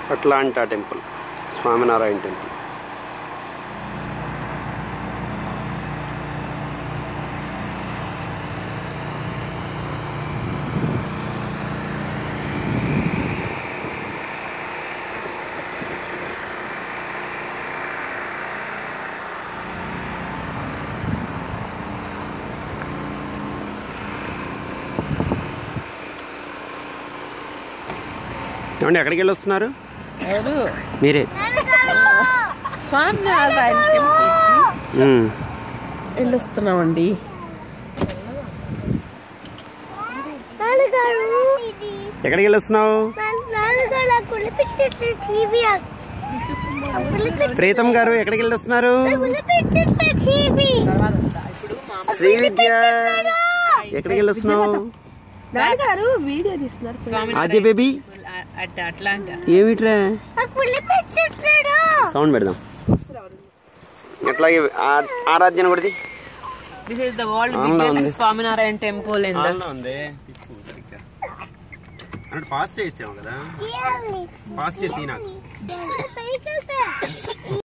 Atlanta temple Swaminarayan temple ఏమండి ఎక్కడికి వెళ్ళి వస్తున్నారు ఎవరు మీరే స్వామి నారాయణ టెంపుల్కి ఉమ్. వెళ్ళొస్తున్నామండి నాన్నగారు ఎక్కడికి వెళ్ళి వస్తున్నావు నాన్నగారు కులిపించే టీవీ ప్రీతం గారు ఎక్కడికి వెళ్ళి వస్తున్నారు కులిపించే టీవీ శ్రీ విద్య ఎక్కడికి వెళ్ళి వస్తున్నావు నాన్నగారు వీడియో తీస్తున్నారు ఆద్య బేబీ అట్లా అట్లాంట ఏమిట్రా కులిపించేస్తాడు సౌండ్ పెడదాం ఎట్లాగే ఆ- ఆరాధ్యన కొడిది దిస్ ఇస్ ద వరల్డ్ ఆన్లో ఉంది. Biggest Swaminarayan temple in the ఉంది అన్నట్టు పాస్ చేయించాము కదా పాస్ చేసి నాకు పైకి వెళ్తా